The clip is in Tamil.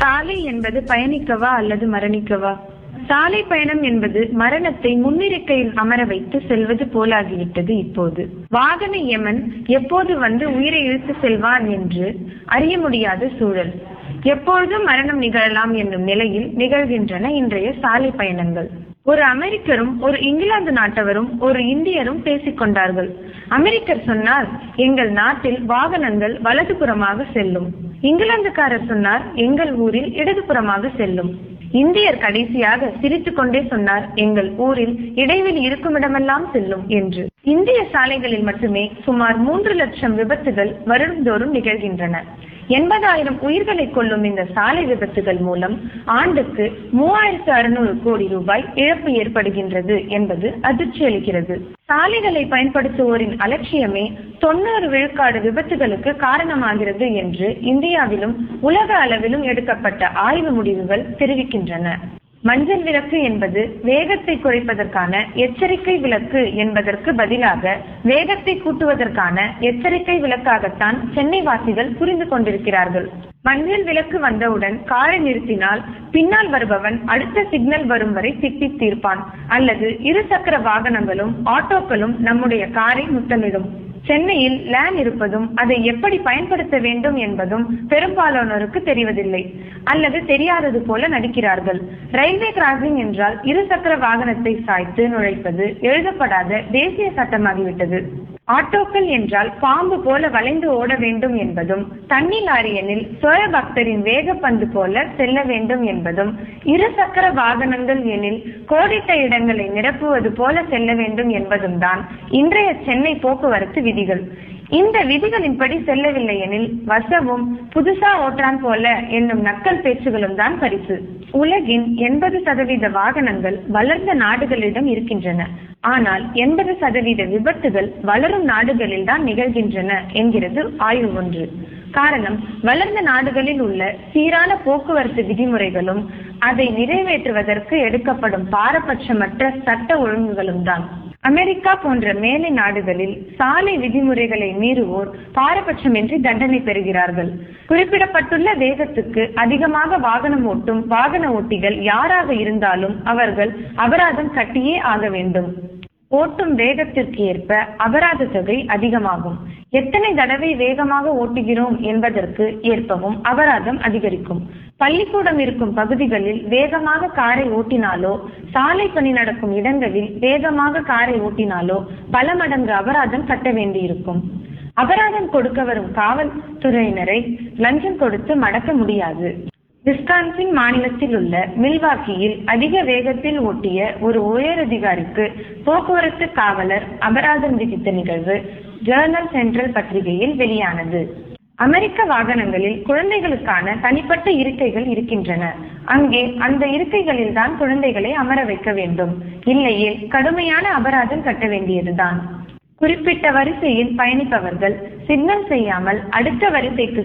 சாலை என்பது பயணிக்கவா அல்லது மரணிக்கவா சாலை பயணம் என்பது மரணத்தை முன்னிருக்கையில் அமர வைத்து செல்வது போலாகிவிட்டது இப்போது வாகன யமன் எப்போது வந்து உயிரை இழுத்து செல்வான் என்று அறிய முடியாத சூழல் எப்பொழுதும் மரணம் நிகழலாம் என்னும் நிலையில் நிகழ்கின்றன இன்றைய சாலை பயணங்கள் ஒரு அமெரிக்கரும் ஒரு இங்கிலாந்து நாட்டவரும் ஒரு இந்தியரும் பேசிக் கொண்டார்கள் அமெரிக்கர் சொன்னார் எங்கள் நாட்டில் வாகனங்கள் வலதுபுறமாக செல்லும் இங்கிலாந்துக்காரர் சொன்னார் எங்கள் ஊரில் இடதுபுறமாக செல்லும் இந்தியர் கடைசியாக சிரித்துக் கொண்டே சொன்னார் எங்கள் ஊரில் இடைவெளி இருக்குமிடமெல்லாம் செல்லும் என்று இந்திய சாலைகளில் மட்டுமே சுமார் மூன்று லட்சம் விபத்துகள் வருடந்தோறும் நிகழ்கின்றன எண்பதாயிரம் உயிர்களை கொள்ளும் இந்த சாலை விபத்துகள் மூலம் ஆண்டுக்கு மூவாயிரத்து அறுநூறு கோடி ரூபாய் இழப்பு ஏற்படுகின்றது என்பது அதிர்ச்சி அளிக்கிறது சாலைகளை பயன்படுத்துவோரின் அலட்சியமே தொண்ணூறு விழுக்காடு விபத்துகளுக்கு காரணமாகிறது என்று இந்தியாவிலும் உலக அளவிலும் எடுக்கப்பட்ட ஆய்வு முடிவுகள் தெரிவிக்கின்றன மஞ்சள் விளக்கு என்பது வேகத்தை குறைப்பதற்கான எச்சரிக்கை விளக்கு என்பதற்கு பதிலாக வேகத்தை கூட்டுவதற்கான எச்சரிக்கை விளக்காகத்தான் சென்னை வாசிகள் புரிந்து கொண்டிருக்கிறார்கள் மஞ்சள் விளக்கு வந்தவுடன் காரை நிறுத்தினால் பின்னால் வருபவன் அடுத்த சிக்னல் வரும் வரை திட்டி தீர்ப்பான் அல்லது இரு சக்கர வாகனங்களும் ஆட்டோக்களும் நம்முடைய காரை முத்தமிடும் சென்னையில் லேன் இருப்பதும் அதை எப்படி பயன்படுத்த வேண்டும் என்பதும் பெரும்பாலானோருக்கு தெரிவதில்லை அல்லது தெரியாதது போல நடிக்கிறார்கள் ரயில்வே கிராசிங் என்றால் இரு சக்கர வாகனத்தை சாய்த்து நுழைப்பது எழுதப்படாத தேசிய சட்டமாகிவிட்டது ஆட்டோக்கள் என்றால் பாம்பு போல வளைந்து ஓட வேண்டும் என்பதும் தண்ணி லாரியனில் சோழ பக்தரின் வேகப்பந்து போல செல்ல வேண்டும் என்பதும் இரு சக்கர வாகனங்கள் எனில் கோடிட்ட இடங்களை நிரப்புவது போல செல்ல வேண்டும் என்பதும் தான் இன்றைய சென்னை போக்குவரத்து விதிகள் இந்த விதிகளின்படி செல்லவில்லை எனில் வசவும் புதுசா ஓட்டான் போல என்னும் நக்கல் பேச்சுகளும் தான் பரிசு உலகின் எண்பது சதவீத வாகனங்கள் வளர்ந்த நாடுகளிடம் இருக்கின்றன ஆனால் எண்பது சதவீத விபத்துகள் வளரும் நாடுகளில் தான் நிகழ்கின்றன என்கிறது ஆய்வு ஒன்று காரணம் வளர்ந்த நாடுகளில் உள்ள சீரான போக்குவரத்து விதிமுறைகளும் அதை நிறைவேற்றுவதற்கு எடுக்கப்படும் பாரபட்சமற்ற சட்ட ஒழுங்குகளும் தான் அமெரிக்கா போன்ற மேலை நாடுகளில் சாலை விதிமுறைகளை மீறுவோர் பாரபட்சமின்றி தண்டனை பெறுகிறார்கள் குறிப்பிடப்பட்டுள்ள வேகத்துக்கு அதிகமாக வாகனம் ஓட்டும் வாகன ஓட்டிகள் யாராக இருந்தாலும் அவர்கள் அபராதம் கட்டியே ஆக வேண்டும் ஓட்டும் வேகத்திற்கு ஏற்ப அபராத தொகை அதிகமாகும் எத்தனை தடவை வேகமாக ஓட்டுகிறோம் என்பதற்கு ஏற்பவும் அபராதம் அதிகரிக்கும் பள்ளிக்கூடம் இருக்கும் பகுதிகளில் வேகமாக காரை ஓட்டினாலோ சாலை பணி நடக்கும் இடங்களில் வேகமாக காரை ஓட்டினாலோ பல மடங்கு அபராதம் கட்ட வேண்டியிருக்கும் அபராதம் கொடுக்க வரும் காவல்துறையினரை லஞ்சம் கொடுத்து மடக்க முடியாது விஸ்கான்சின் மாநிலத்தில் உள்ள மில்வாக்கியில் அதிக வேகத்தில் ஓட்டிய ஒரு உயரதிகாரிக்கு போக்குவரத்து காவலர் அபராதம் விதித்த நிகழ்வு ஜேர்னல் சென்ட்ரல் பத்திரிகையில் வெளியானது அமெரிக்க வாகனங்களில் குழந்தைகளுக்கான தனிப்பட்ட இருக்கைகள் இருக்கின்றன அங்கே அந்த இருக்கைகளில் தான் குழந்தைகளை அமர வைக்க வேண்டும் இல்லையே கடுமையான அபராதம் கட்ட வேண்டியதுதான் குறிப்பிட்ட வரிசையில் பயணிப்பவர்கள் சிக்னல் செய்யாமல் அடுத்த வரிசைக்கு